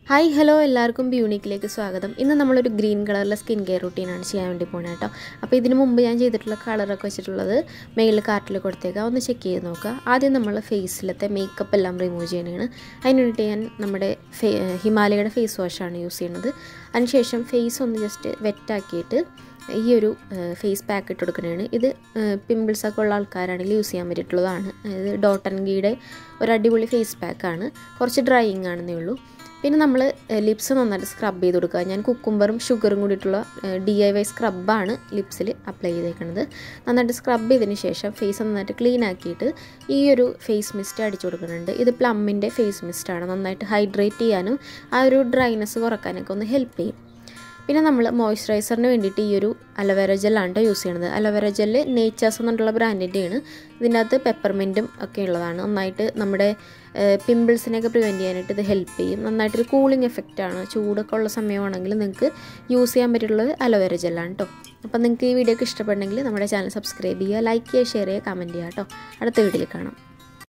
hi hello എല്ലാവർക്കും ബ്യൂണിക്കിലേക്ക് സ്വാഗതം ഇന്ന് നമ്മളൊരു ഗ്രീൻ കളറിലെ സ്കിൻ കെയർ റുട്ടീനാണ് ചെയ്യാൻ വേണ്ടി പോകുന്നത് കേട്ടോ അപ്പോൾ ഇതിന് മുമ്പ് ഞാൻ ചെയ്തിട്ടുള്ള കളറൊക്കെ വെച്ചിട്ടുള്ളത് മെയിൽ കാർട്ടിൽ കൊടുത്തേക്കാം ഒന്ന് ചെക്ക് ചെയ്ത് നോക്കുക ആദ്യം നമ്മൾ ഫേസിലത്തെ മേക്കപ്പ് എല്ലാം റിമൂവ് ചെയ്യണതാണ് അതിന് വേണ്ടിയിട്ട് ഞാൻ നമ്മുടെ ഫേ ഹിമാലയയുടെ ഫേസ് വാഷാണ് യൂസ് ചെയ്യുന്നത് അതിനുശേഷം ഫേസ് ഒന്ന് ജസ്റ്റ് വെറ്റാക്കിയിട്ട് ഈ ഒരു ഫേസ് പാക്ക് ഇട്ട് കൊടുക്കുന്നതാണ് ഇത് പിമ്പിൾസൊക്കെ ഉള്ള ആൾക്കാരാണെങ്കിൽ യൂസ് ചെയ്യാൻ പറ്റിയിട്ടുള്ളതാണ് ഇത് ഡോട്ടൻ ഗീയുടെ ഒരു അടിപൊളി ഫേസ് പാക്കാണ് കുറച്ച് ഡ്രൈയിങ് ആണെന്നേ ഉള്ളൂ പിന്നെ നമ്മൾ ലിപ്സ് നന്നായിട്ട് സ്ക്രബ് ചെയ്ത് കൊടുക്കുക ഞാൻ കുക്കുംബറും ഷുഗറും കൂടിയിട്ടുള്ള ഡി ഐ വൈ സ്ക്രബാണ് ലിപ്സിൽ അപ്ലൈ ചെയ്തേക്കുന്നത് നന്നായിട്ട് സ്ക്രബ് ചെയ്തതിന് ശേഷം ഫേസ് നന്നായിട്ട് ക്ലീൻ ആക്കിയിട്ട് ഈ ഒരു ഫേസ് മിസ്റ്റ് അടിച്ചു കൊടുക്കുന്നുണ്ട് ഇത് പ്ലമ്മിൻ്റെ ഫേസ് മിസ്റ്റാണ് നന്നായിട്ട് ഹൈഡ്രേറ്റ് ചെയ്യാനും ആ ഒരു ഡ്രൈനെസ് കുറക്കാനൊക്കെ ഒന്ന് ഹെൽപ്പ് ചെയ്യും പിന്നെ നമ്മൾ മോയ്സ്ചറൈസറിന് വേണ്ടിയിട്ട് ഈ ഒരു അലവേര ജെല്ലാണ് യൂസ് ചെയ്യണത് അലവേര ജെല്ല് നേച്ചേഴ്സ് എന്നുള്ള ബ്രാൻഡിൻ്റെയാണ് ഇതിനകത്ത് പെപ്പർമെൻറ്റും ഒക്കെ ഉള്ളതാണ് നന്നായിട്ട് നമ്മുടെ പിമ്പിൾസിനെയൊക്കെ പ്രിവെൻറ്റ് ചെയ്യാനായിട്ട് ഇത് ഹെൽപ്പ് ചെയ്യും നന്നായിട്ടൊരു കൂളിംഗ് എഫക്റ്റാണ് ചൂടൊക്കെ ഉള്ള സമയമാണെങ്കിൽ നിങ്ങൾക്ക് യൂസ് ചെയ്യാൻ പറ്റുള്ളത് അലോവേര ജെല്ലാണ് കേട്ടോ അപ്പോൾ നിങ്ങൾക്ക് ഈ വീഡിയോ ഒക്കെ ഇഷ്ടപ്പെടണമെങ്കിൽ നമ്മുടെ ചാനൽ സബ്സ്ക്രൈബ് ചെയ്യുക ലൈക്ക് ചെയ്യുക ഷെയർ ചെയ്യുക കമൻറ്റ് ചെയ്യുക കേട്ടോ അടുത്ത വീഡിയോയിൽ കാണാം